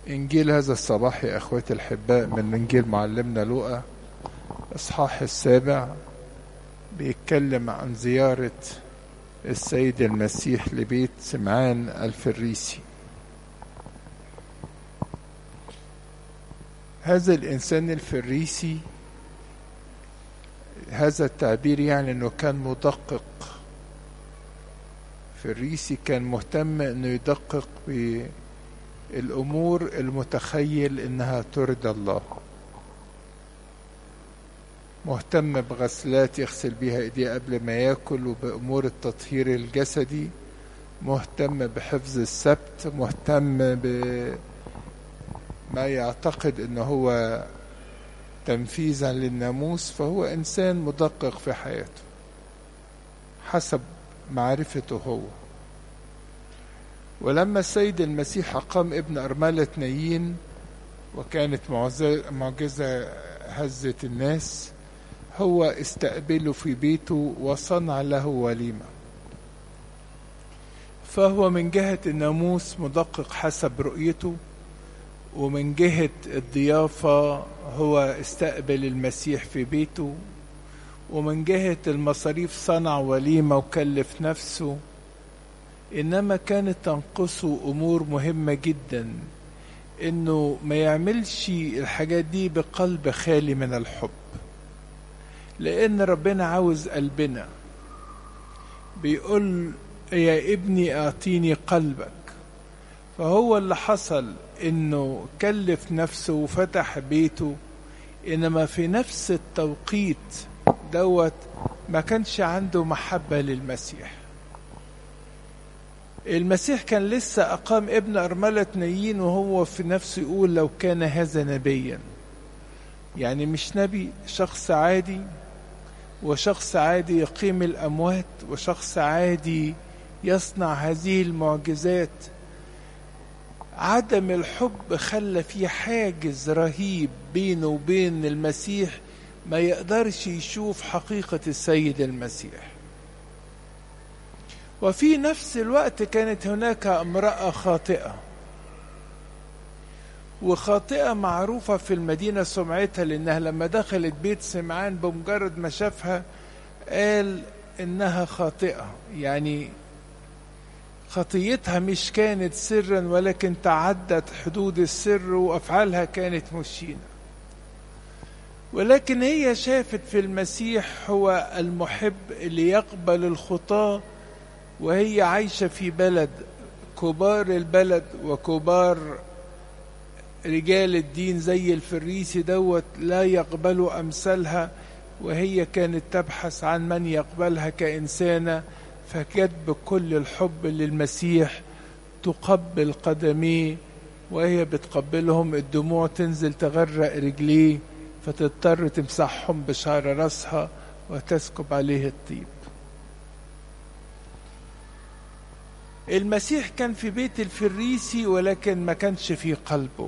إنجيل هذا الصباح يا أخواتي الأحباء من إنجيل معلمنا لوقا إصحاح السابع بيتكلم عن زيارة السيد المسيح لبيت سمعان الفريسي هذا الإنسان الفريسي هذا التعبير يعني أنه كان مدقق فريسي كان مهتم أنه يدقق بالأمور المتخيل أنها ترضى الله مهتم بغسلات يغسل بيها ايديه قبل ما ياكل وبامور التطهير الجسدي مهتم بحفظ السبت مهتم بما يعتقد ان هو تنفيذا للناموس فهو انسان مدقق في حياته حسب معرفته هو ولما السيد المسيح أقام ابن أرملة نايين وكانت معجزة هزت الناس هو استقبله في بيته وصنع له وليمة فهو من جهة الناموس مدقق حسب رؤيته ومن جهة الضيافة هو استقبل المسيح في بيته ومن جهة المصاريف صنع وليمة وكلف نفسه إنما كانت تنقصه أمور مهمة جدا إنه ما يعملش الحاجات دي بقلب خالي من الحب لأن ربنا عاوز قلبنا بيقول يا ابني أعطيني قلبك فهو اللي حصل إنه كلف نفسه وفتح بيته إنما في نفس التوقيت دوت ما كانش عنده محبة للمسيح المسيح كان لسه أقام ابن أرملة نيين وهو في نفسه يقول لو كان هذا نبيا يعني مش نبي شخص عادي وشخص عادي يقيم الأموات وشخص عادي يصنع هذه المعجزات عدم الحب خلى في حاجز رهيب بينه وبين المسيح ما يقدرش يشوف حقيقة السيد المسيح وفي نفس الوقت كانت هناك امرأة خاطئة وخاطئة معروفة في المدينة سمعتها لأنها لما دخلت بيت سمعان بمجرد ما شافها قال إنها خاطئة يعني خطيتها مش كانت سرا ولكن تعدت حدود السر وأفعالها كانت مشينة ولكن هي شافت في المسيح هو المحب اللي يقبل الخطاه وهي عايشة في بلد كبار البلد وكبار رجال الدين زي الفريسي دوت لا يقبلوا أمثالها وهي كانت تبحث عن من يقبلها كإنسانة فجت بكل الحب للمسيح تقبل قدميه وهي بتقبلهم الدموع تنزل تغرق رجليه فتضطر تمسحهم بشعر راسها وتسكب عليه الطيب المسيح كان في بيت الفريسي ولكن ما كانش في قلبه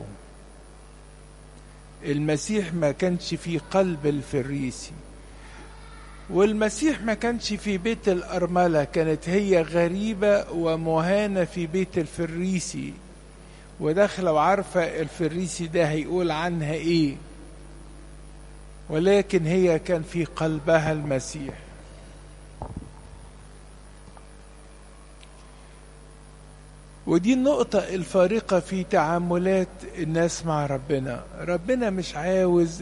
المسيح ما كانش في قلب الفريسي والمسيح ما كانش في بيت الأرملة كانت هي غريبة ومهانة في بيت الفريسي وداخلة وعارفة الفريسي ده هيقول عنها ايه ولكن هي كان في قلبها المسيح ودي النقطة الفارقة في تعاملات الناس مع ربنا ربنا مش عاوز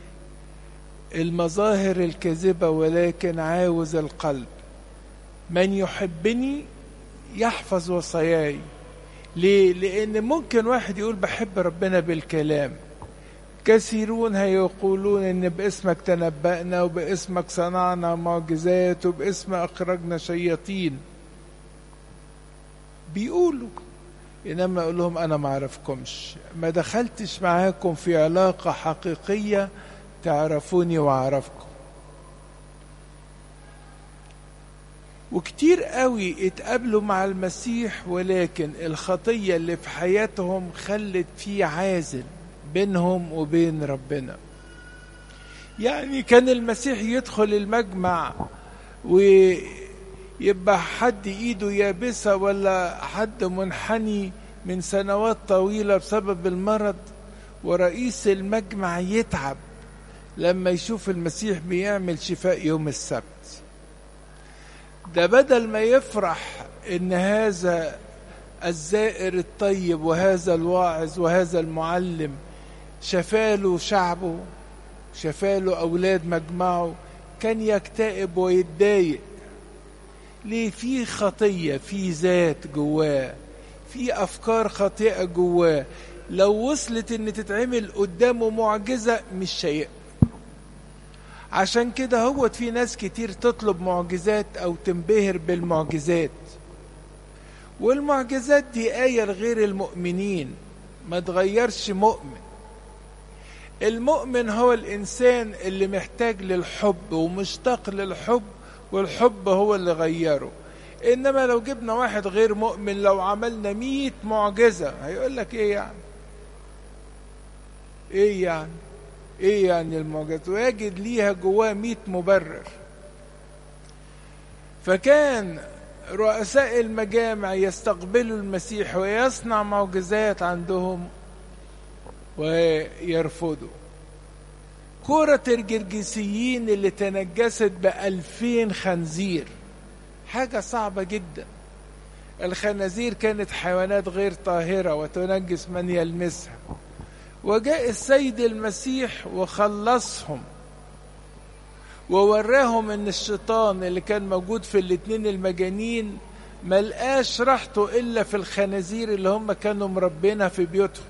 المظاهر الكاذبة ولكن عاوز القلب من يحبني يحفظ وصاياي ليه؟ لأن ممكن واحد يقول بحب ربنا بالكلام كثيرون هيقولون ان باسمك تنبأنا وباسمك صنعنا معجزات وباسم اخرجنا شياطين بيقولوا انما اقول لهم انا ما اعرفكمش ما دخلتش معاكم في علاقه حقيقيه تعرفوني واعرفكم وكتير قوي اتقابلوا مع المسيح ولكن الخطيه اللي في حياتهم خلت في عازل بينهم وبين ربنا يعني كان المسيح يدخل المجمع ويبقى حد ايده يابسة ولا حد منحني من سنوات طويلة بسبب المرض ورئيس المجمع يتعب لما يشوف المسيح بيعمل شفاء يوم السبت ده بدل ما يفرح ان هذا الزائر الطيب وهذا الواعظ وهذا المعلم شفاله شعبه شفاله اولاد مجمعه كان يكتئب ويتضايق ليه في خطيه في ذات جواه في افكار خاطئه جواه لو وصلت ان تتعمل قدامه معجزه مش شيء عشان كده هو في ناس كتير تطلب معجزات او تنبهر بالمعجزات والمعجزات دي آية لغير المؤمنين ما تغيرش مؤمن المؤمن هو الإنسان اللي محتاج للحب ومشتاق للحب والحب هو اللي غيره إنما لو جبنا واحد غير مؤمن لو عملنا مية معجزة هيقول لك إيه يعني إيه يعني إيه يعني المعجزة ويجد ليها جواه مية مبرر فكان رؤساء المجامع يستقبلوا المسيح ويصنع معجزات عندهم ويرفضوا كرة الجرجسيين اللي تنجست بألفين خنزير حاجة صعبة جدا الخنازير كانت حيوانات غير طاهرة وتنجس من يلمسها وجاء السيد المسيح وخلصهم ووراهم ان الشيطان اللي كان موجود في الاتنين المجانين ملقاش راحته الا في الخنازير اللي هم كانوا مربينها في بيوتهم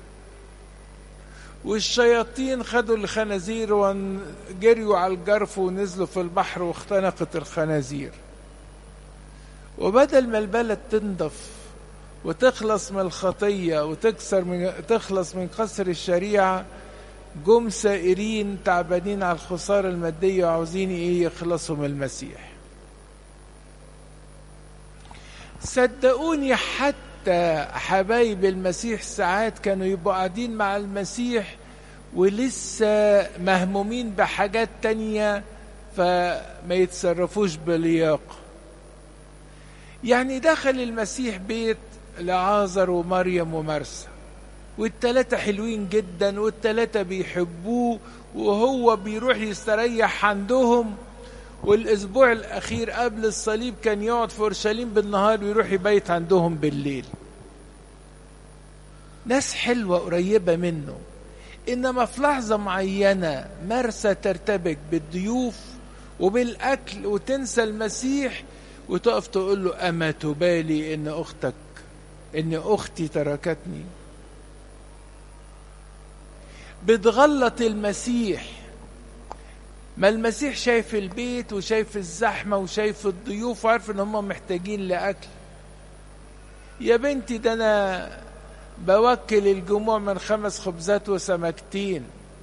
والشياطين خدوا الخنازير وجريوا على الجرف ونزلوا في البحر واختنقت الخنازير وبدل ما البلد تنضف وتخلص من الخطية وتكسر من تخلص من قصر الشريعة جم سائرين تعبانين على الخسارة المادية وعاوزين ايه يخلصوا من المسيح صدقوني حتى حبايب المسيح ساعات كانوا يبقوا قاعدين مع المسيح ولسه مهمومين بحاجات تانية فما يتصرفوش بلياقة يعني دخل المسيح بيت لعازر ومريم ومرسى والتلاتة حلوين جدا والتلاتة بيحبوه وهو بيروح يستريح عندهم والاسبوع الاخير قبل الصليب كان يقعد في اورشليم بالنهار ويروح يبيت عندهم بالليل ناس حلوه قريبه منه انما في لحظه معينه مرسى ترتبك بالضيوف وبالاكل وتنسى المسيح وتقف تقول له اما تبالي ان اختك ان اختي تركتني بتغلط المسيح ما المسيح شايف البيت وشايف الزحمة وشايف الضيوف وعارف ان هم محتاجين لأكل يا بنتي ده انا بوكل الجموع من خمس خبزات وسمكتين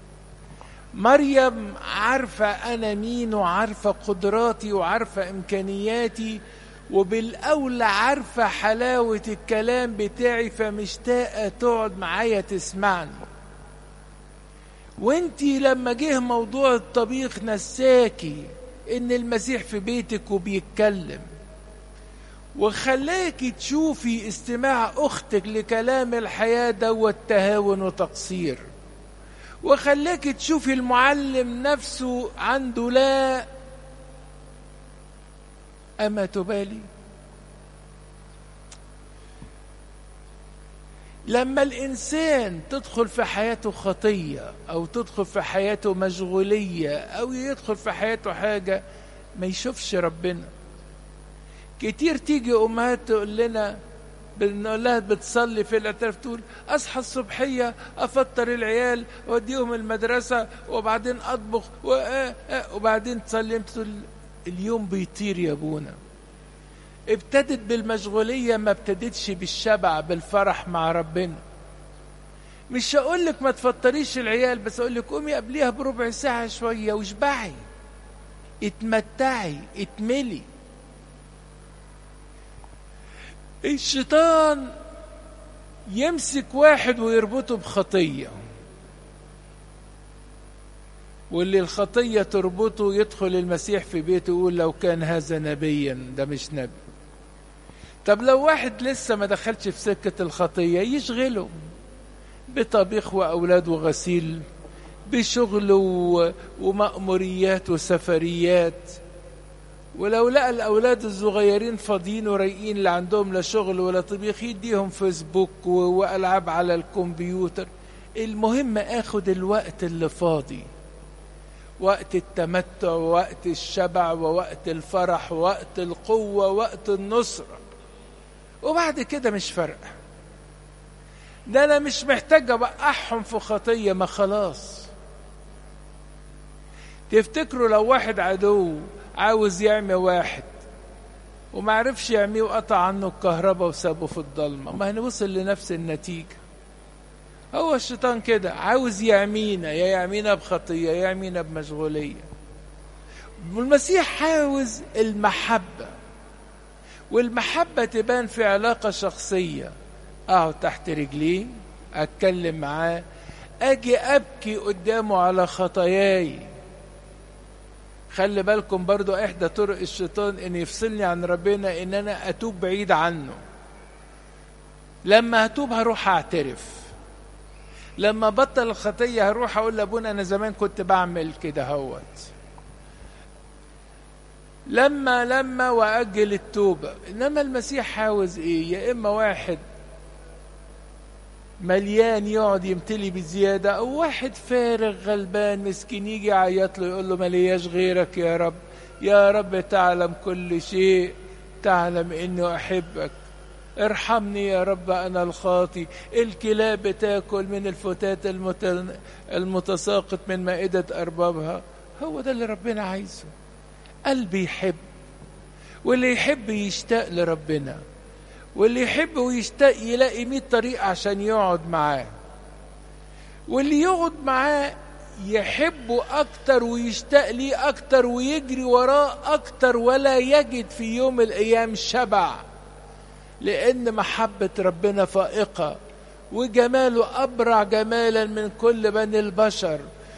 مريم عارفة أنا مين وعارفة قدراتي وعارفة إمكانياتي وبالأولى عارفة حلاوة الكلام بتاعي فمشتاقة تقعد معايا تسمعني وانتي لما جه موضوع الطبيخ نساكي ان المسيح في بيتك وبيتكلم وخلاكي تشوفي استماع اختك لكلام الحياة دوت تهاون وتقصير وخلاكي تشوفي المعلم نفسه عنده لا أما تبالي لما الإنسان تدخل في حياته خطية أو تدخل في حياته مشغولية أو يدخل في حياته حاجة ما يشوفش ربنا كتير تيجي أمهات تقول لنا بنقول لها بتصلي في الاعتراف تقول اصحى الصبحيه افطر العيال واوديهم المدرسه وبعدين اطبخ وبعدين تصلي تقول اليوم بيطير يا ابونا ابتدت بالمشغولية ما ابتدتش بالشبع بالفرح مع ربنا مش هقول لك ما تفطريش العيال بس اقول لك قومي قبليها بربع ساعة شوية واشبعي اتمتعي اتملي الشيطان يمسك واحد ويربطه بخطية واللي الخطية تربطه يدخل المسيح في بيته يقول لو كان هذا نبيا ده مش نبي طب لو واحد لسه ما دخلش في سكة الخطية يشغله بطبيخ وأولاد وغسيل بشغل ومأموريات وسفريات ولو لقى الأولاد الصغيرين فاضيين ورايقين اللي عندهم لا شغل ولا طبيخ يديهم فيسبوك وألعاب على الكمبيوتر المهم اخد الوقت اللي فاضي وقت التمتع ووقت الشبع ووقت الفرح ووقت القوة ووقت النصرة وبعد كده مش فارقة ده أنا مش محتاج أوقعهم في خطية ما خلاص تفتكروا لو واحد عدو عاوز يعمي واحد ومعرفش يعميه وقطع عنه الكهرباء وسابه في الضلمة ما هنوصل لنفس النتيجة هو الشيطان كده عاوز يعمينا يا يعمينا بخطية يا يعمينا بمشغولية والمسيح عاوز المحبة والمحبة تبان في علاقة شخصية أقعد تحت رجليه أتكلم معاه أجي أبكي قدامه على خطاياي خلي بالكم برضو إحدى طرق الشيطان إن يفصلني عن ربنا إن أنا أتوب بعيد عنه لما هتوب هروح أعترف لما بطل الخطية هروح أقول لأبونا أنا زمان كنت بعمل كده هوت لما لما وأجل التوبة إنما المسيح عاوز إيه يا إما واحد مليان يقعد يمتلي بزيادة أو واحد فارغ غلبان مسكين يجي يعيط له يقول له ملياش غيرك يا رب يا رب تعلم كل شيء تعلم إني أحبك ارحمني يا رب أنا الخاطي الكلاب بتاكل من الفتات المتساقط من مائدة أربابها هو ده اللي ربنا عايزه قلبي يحب واللي يحب يشتاق لربنا واللي يحب ويشتاق يلاقي مية طريقة عشان يقعد معاه واللي يقعد معاه يحبه أكتر ويشتاق ليه أكتر ويجري وراه أكتر ولا يجد في يوم الأيام شبع لأن محبة ربنا فائقة وجماله أبرع جمالا من كل بني البشر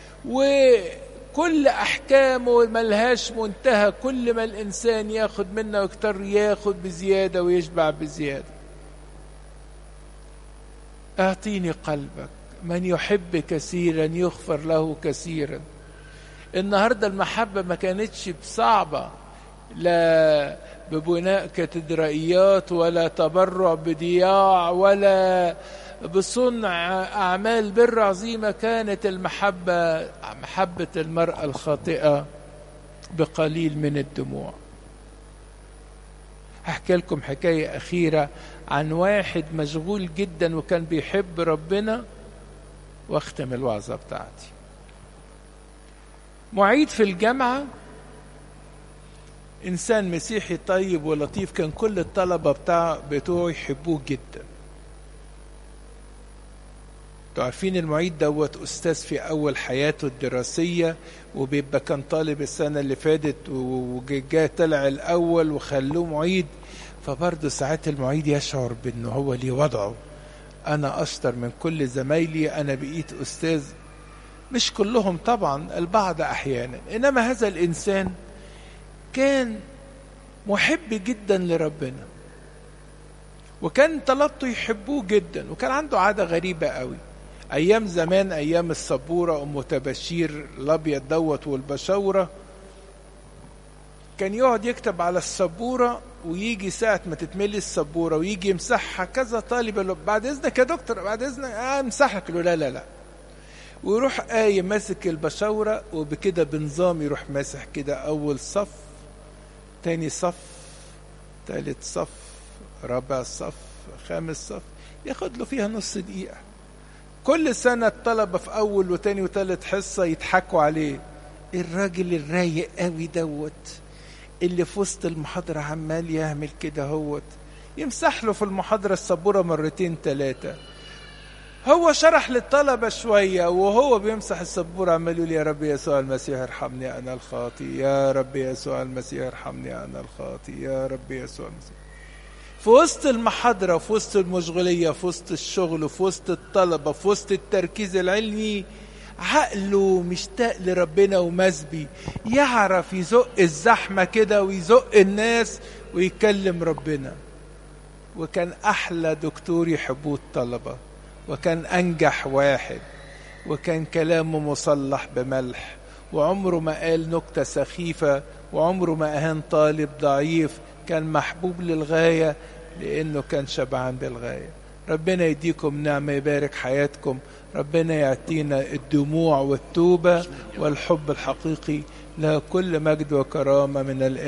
وكل أحكامه ملهاش منتهى كل ما الإنسان ياخد منه أكتر ياخد بزيادة ويشبع بزيادة أعطيني قلبك من يحب كثيرا يغفر له كثيرا النهاردة المحبة ما كانتش صعبة لا ببناء كاتدرائيات ولا تبرع بضياع ولا بصنع أعمال بر عظيمة كانت المحبة محبة المرأة الخاطئة بقليل من الدموع هحكي لكم حكاية أخيرة عن واحد مشغول جدا وكان بيحب ربنا واختم الوعظة بتاعتي معيد في الجامعة إنسان مسيحي طيب ولطيف كان كل الطلبة بتاع بتوعه يحبوه جدا انتوا عارفين المعيد دوت أستاذ في أول حياته الدراسية وبيبقى كان طالب السنة اللي فاتت وجا طلع الأول وخلوه معيد فبرضه ساعات المعيد يشعر بأنه هو ليه وضعه أنا أشطر من كل زمايلي أنا بقيت أستاذ مش كلهم طبعا البعض أحيانا إنما هذا الإنسان كان محب جدا لربنا وكان طلبته يحبوه جدا وكان عنده عادة غريبة قوي أيام زمان أيام السبورة أم تبشير الأبيض دوت والبشورة كان يقعد يكتب على السبورة ويجي ساعة ما تتملي السبورة ويجي يمسحها كذا طالب بعد إذنك يا دكتور بعد إذنك آه امسحك له لا لا لا ويروح قايم ماسك البشورة وبكده بنظام يروح ماسح كده أول صف تاني صف تالت صف رابع صف خامس صف ياخد له فيها نص دقيقة كل سنة الطلبة في أول وتاني وتالت حصة يضحكوا عليه الراجل الرايق قوي دوت اللي في وسط المحاضرة عمال يعمل كده هوت يمسح له في المحاضرة السبورة مرتين ثلاثة هو شرح للطلبة شوية وهو بيمسح السبورة عمال يقول يا رب يسوع المسيح ارحمني أنا الخاطي يا رب يسوع المسيح ارحمني أنا الخاطي يا رب يسوع المسيح في وسط المحاضرة في وسط المشغولية في وسط الشغل في وسط الطلبة في وسط التركيز العلمي عقله مشتاق لربنا ومسبي يعرف يزق الزحمة كده ويزق الناس ويكلم ربنا وكان أحلى دكتور يحبوه الطلبة وكان أنجح واحد وكان كلامه مصلح بملح وعمره ما قال نكتة سخيفة وعمره ما أهان طالب ضعيف كان محبوب للغاية لأنه كان شبعان بالغاية ربنا يديكم نعمة يبارك حياتكم ربنا يعطينا الدموع والتوبة والحب الحقيقي له كل مجد وكرامة من الآن